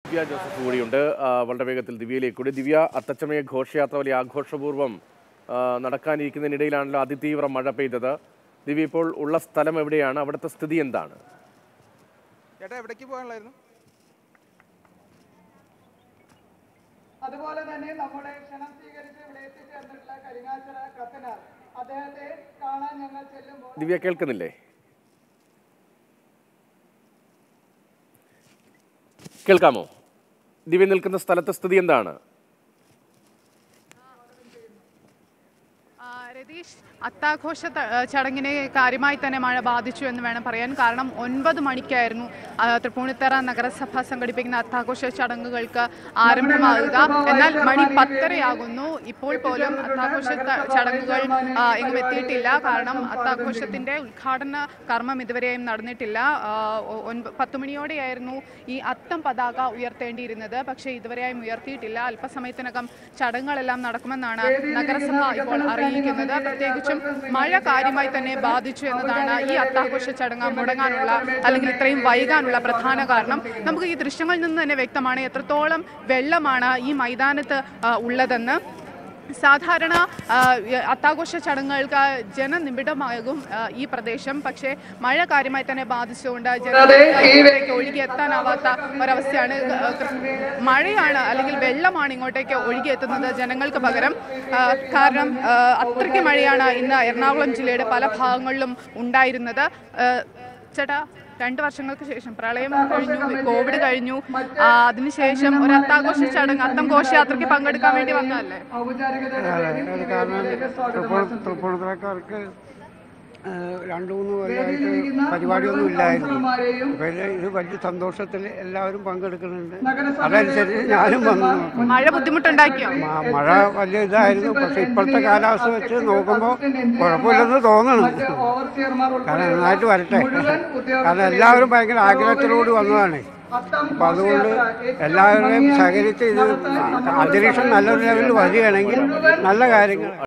ദിവ്യ Joseph കൂടിയുണ്ട് ആ, വളരെ വേഗത്തിൽ ദിവ്യയിലേക്ക് കൂടി ദിവ്യ അത്തച്ചമയ ഘോഷയാത്ര വലിയ ആഘോഷപൂർവ്വം ആ, നടക്കാനിരിക്കുന്നതിനിടയിലാണല്ലോ അതിതീവ്ര മഴ പെയ്തത് ദിവ്യ ഇപ്പോൾ ഉള്ള സ്ഥലം എവിടെയാണ് അവിടുത്തെ സ്ഥിതി എന്താണ് ചേട്ടാ എവിടേക്ക് പോകാനുള്ളായിരുന്നു അതുപോലെ തന്നെ നമ്മുടെ ക്ഷണം സ്വീകരിച്ച് ഇവിടെ എത്തിച്ചേർന്നിട്ടുള്ള കരിങ്ങാച്ചിറ കത്തനാർ അദ്ദേഹത്തെ കാണാൻ ഞങ്ങൾ ചെല്ലുമ്പോൾ ദിവ്യ കേൾക്കുന്നില്ലേ കേൾക്കാമോ ദിവ്യ നിൽക്കുന്ന സ്ഥലത്തെ സ്ഥിതി എന്താണ് ആ, രതീഷ് അത്താഘോഷ ത- ആ, ചടങ്ങിനെ കാര്യമായി തന്നെ മഴ ബാധിച്ചു എന്ന് വേണം പറയാൻ കാരണം ഒൻപത് മണിക്കായിരുന്നു ആ, തൃപ്പൂണിത്തറ നഗരസഭ സംഘടിപ്പിക്കുന്ന അത്താഘോഷ ചടങ്ങുകൾക്ക് ആരംഭമാകുക എന്നാൽ മണി പത്തരയാകുന്നു ഇപ്പോൾ പോലും അത്താഘോഷ ത- ചടങ്ങുകൾ ആ, എങ്ങും എത്തിയിട്ടില്ല കാരണം അത്താഘോഷത്തിന്റെ ഉദ്ഘാടന കർമ്മം ഇതുവരെയും നടന്നിട്ടില്ല ആ, ഒ- ഒൻപ- പത്ത് മണിയോടെയായിരുന്നു ഈ അത്തം പതാക ഉയർത്തേണ്ടിയിരുന്നത് പക്ഷേ ഇതുവരെയായും ഉയർത്തിയിട്ടില്ല അല്പസമയത്തിനകം ചടങ്ങുകളെല്ലാം നടക്കുമെന്നാണ് നഗരസഭ ഇപ്പോൾ അറിയിക്കുന്നത് പ്രത്യേകിച്ചും മഴ കാര്യമായി തന്നെ ബാധിച്ചു എന്നതാണ് ഈ അത്താഘോഷ ചടങ്ങ് മുടങ്ങാനുള്ള അല്ലെങ്കിൽ ഇത്രയും വൈകാനുള്ള പ്രധാന കാരണം നമുക്ക് ഈ ദൃശ്യങ്ങളിൽ നിന്ന് തന്നെ വ്യക്തമാണ് എത്രത്തോളം വെള്ളമാണ് ഈ മൈതാനത്ത് ആ, ഉള്ളതെന്ന് സാധാരണ ആ, അത്താഘോഷ ചടങ്ങുകൾക്ക് ജനനിബിഡമാകും ആ, ഈ പ്രദേശം പക്ഷേ മഴ കാര്യമായി തന്നെ ബാധിച്ചുകൊണ്ട് ജനങ്ങൾക്ക് ഒഴുകിയെത്താനാവാത്ത ഒരവസ്ഥയാണ് ആ, കൃ- മഴയാണ് അല്ലെങ്കിൽ വെള്ളമാണ് ഇങ്ങോട്ടേക്ക് ഒഴുകിയെത്തുന്നത് ജനങ്ങൾക്ക് പകരം ആ, കാരണം ആ, അത്രയ്ക്ക് മഴയാണ് ഇന്ന് എറണാകുളം ജില്ലയുടെ പല ഭാഗങ്ങളിലും ഉണ്ടായിരുന്നത് ആ, ചേട്ടാ രണ്ട് വർഷങ്ങൾക്ക് ശേഷം പ്രളയം കഴിഞ്ഞു കോവിഡ് കഴിഞ്ഞു ആ, അതിനുശേഷം ഒരു അത്താഘോഷ ചടങ്ങ് അത്തം ഘോഷയാത്രയ്ക്ക് പങ്കെടുക്കാൻ വേണ്ടി വന്നതല്ലേ ഔപചാരികതയുടെ അതെ അത് കാരണം തൃപ്പൂർ തൃപ്പൂണിത്തുറക്കാർക്ക് രണ്ടു മൂന്ന് കൊല്ലമായിട്ട് പരിപാടിയൊന്നും ഇല്ലായിരുന്നു ഇപ്പൊ ഇത് ഇത് വലിയ സന്തോഷത്തിൽ എല്ലാവരും പങ്കെടുക്കുന്നുണ്ട് അതനുസരിച്ച് ഞാനും വന്നു മഴ ബുദ്ധിമുട്ടുണ്ടാക്കിയോ മ- മഴ വലിയ ഇതായിരുന്നു പക്ഷെ ഇപ്പോഴത്തെ കാലാവസ്ഥ വെച്ച് നോക്കുമ്പോൾ കുഴപ്പമില്ലെന്ന് തോന്നണം ഓവർസിയർമാർ കാരണം നന്നായിട്ട് വരട്ടെ കാരണം എല്ലാവരും ഭയങ്കര ആഗ്രഹത്തിലൂടെ വന്നതാണ് അപ്പം അതുകൊണ്ട് എല്ലാവരുടെയും സഹകരിച്ച് ഇത് അന്തരീക്ഷം നല്ലൊരു ലെവലിൽ വരികയാണെങ്കിൽ നല്ല കാര്യങ്ങൾ